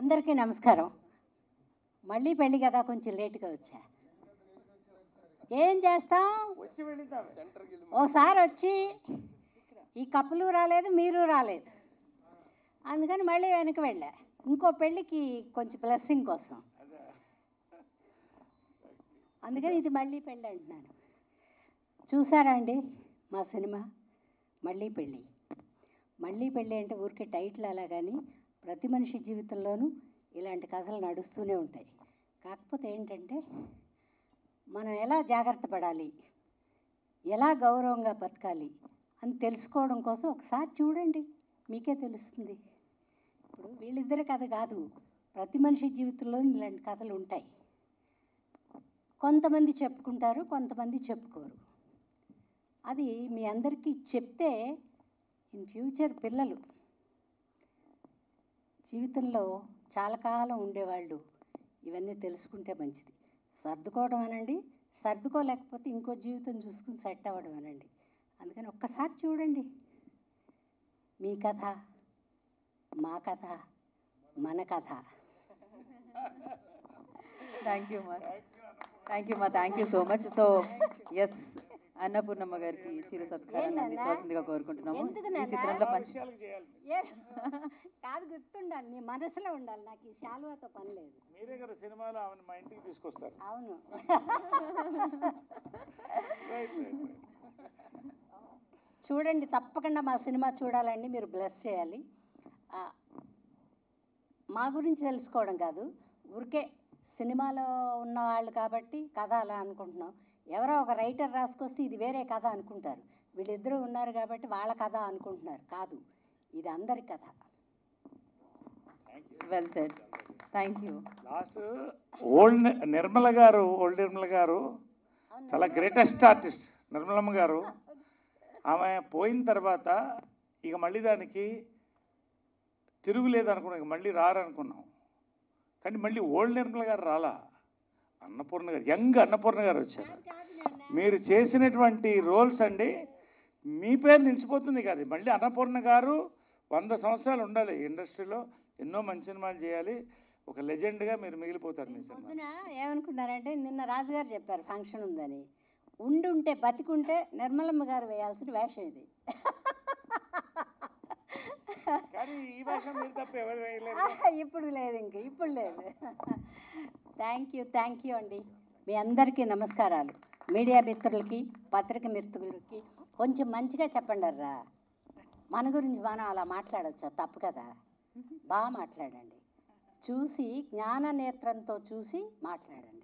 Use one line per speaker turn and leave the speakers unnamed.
అందరికీ నమస్కారం మళ్ళీ పెళ్ళి కదా కొంచెం లేటుగా వచ్చా ఏం చేస్తాం
వచ్చి వెళ్ళిద్దాం
ఓసారి వచ్చి ఈ కప్పులు రాలేదు మీరు రాలేదు అందుకని మళ్ళీ వెనక వెళ్ళా ఇంకో పెళ్ళికి కొంచెం బ్లెస్సింగ్ కోసం అందుకని ఇది మళ్ళీ పెళ్ళి అంటున్నాను చూసారా అండి మా సినిమా మళ్ళీ పెళ్ళి మళ్ళీ పెళ్ళి అంటే ఊరికే టైటిల్ అలా కానీ ప్రతి మనిషి జీవితంలోనూ ఇలాంటి కథలు నడుస్తూనే ఉంటాయి కాకపోతే ఏంటంటే మనం ఎలా జాగ్రత్త పడాలి ఎలా గౌరవంగా బతకాలి అని తెలుసుకోవడం కోసం ఒకసారి చూడండి మీకే తెలుస్తుంది ఇప్పుడు వీళ్ళిద్దరి కథ కాదు ప్రతి మనిషి జీవితంలో ఇలాంటి కథలు ఉంటాయి కొంతమంది చెప్పుకుంటారు కొంతమంది చెప్పుకోరు అది మీ అందరికీ చెప్తే ఇన్ ఫ్యూచర్ పిల్లలు జీవితంలో చాలా కాలం ఉండేవాళ్ళు ఇవన్నీ తెలుసుకుంటే మంచిది సర్దుకోవడం అనండి సర్దుకోలేకపోతే ఇంకో జీవితం చూసుకుని సెట్ అవ్వడం అనండి అందుకని ఒక్కసారి చూడండి మీ కథ మా కథ మన కథ
థ్యాంక్ యూ మా థ్యాంక్ యూ మా thank you so much so S Annapurnamma గారికి చిరు సత్కారాన్ని
ఏంటన్నా?
అందించవలసిందిగా కోరుకుంటున్నాము
ఎందుకు
ఈ
నాన్న?
చిత్రంలో
చాలా
మంచి
విషయాలకు చేయాలి
ఏ కాదు గుర్తుండాలి నీ మనసులో ఉండాలి నాకు ఈ శాలువాతో పని లేదు
మీరే కదా సినిమాలో ఆమెను మా ఇంటికి తీసుకొస్తారు
అవును
రైట్ రైట్
చూడండి తప్పకుండా మా సినిమా చూడాలండి మీరు బ్లెస్ చేయాలి ఆ, మా గురించి తెలుసుకోవడం కాదు ఊరికే సినిమాలో ఉన్న వాళ్ళు కాబట్టి కథ అలా అనుకుంటున్నాం ఎవరో ఒక రైటర్ రాసుకొస్తే ఇది వేరే కథ అనుకుంటారు వీళ్ళిద్దరూ ఉన్నారు కాబట్టి వాళ్ళ కథ అనుకుంటున్నారు కాదు ఇది అందరి కథ
well said thank you
last old Nirmala గారు ఓల్డ్ నిర్మల గారు చాలా గ్రేటెస్ట్ ఆర్టిస్ట్ నిర్మలమ్మ గారు ఆమె పోయిన తర్వాత ఇక మళ్ళీ దానికి తిరుగులేదు అనుకున్నాం ఇక మళ్ళీ రారనుకున్నాం కానీ మళ్ళీ ఓల్డ్ నిర్మల గారు రాలా అన్నపూర్ణ గారు యంగ్ అన్నపూర్ణ గారు వచ్చారు మీరు చేసినటువంటి రోల్స్ అండి మీ పేరు నిలిచిపోతుంది కాదు మళ్ళీ అన్నపూర్ణ గారు వంద సంవత్సరాలు ఉండాలి ఇండస్ట్రీలో ఎన్నో మంచి సినిమాలు చేయాలి ఒక లెజెండ్గా మీరు మిగిలిపోతారు మీ సినిమా
పొద్దున ఏమనుకున్నారంటే నిన్న రాజుగారు చెప్పారు ఫంక్షన్ ఉందని ఉండుంటే బతికుంటే నిర్మలమ్మ గారు వేయాల్సిన వేషం ఇది
కానీ ఈ భాష మీరు తప్ప ఎవరు వేయలేరు
ఇప్పుడు లేదు ఇంక ఇప్పుడు లేదు థ్యాంక్ యూ థ్యాంక్ యూ అండి మీ అందరికీ నమస్కారాలు మీడియా మిత్రులకి పత్రిక మిత్రులకి కొంచెం మంచిగా చెప్పండి రా మన గురించి మనం అలా మాట్లాడచ్చా తప్పు కదా బాగా మాట్లాడండి చూసి జ్ఞాన నేత్రంతో చూసి మాట్లాడండి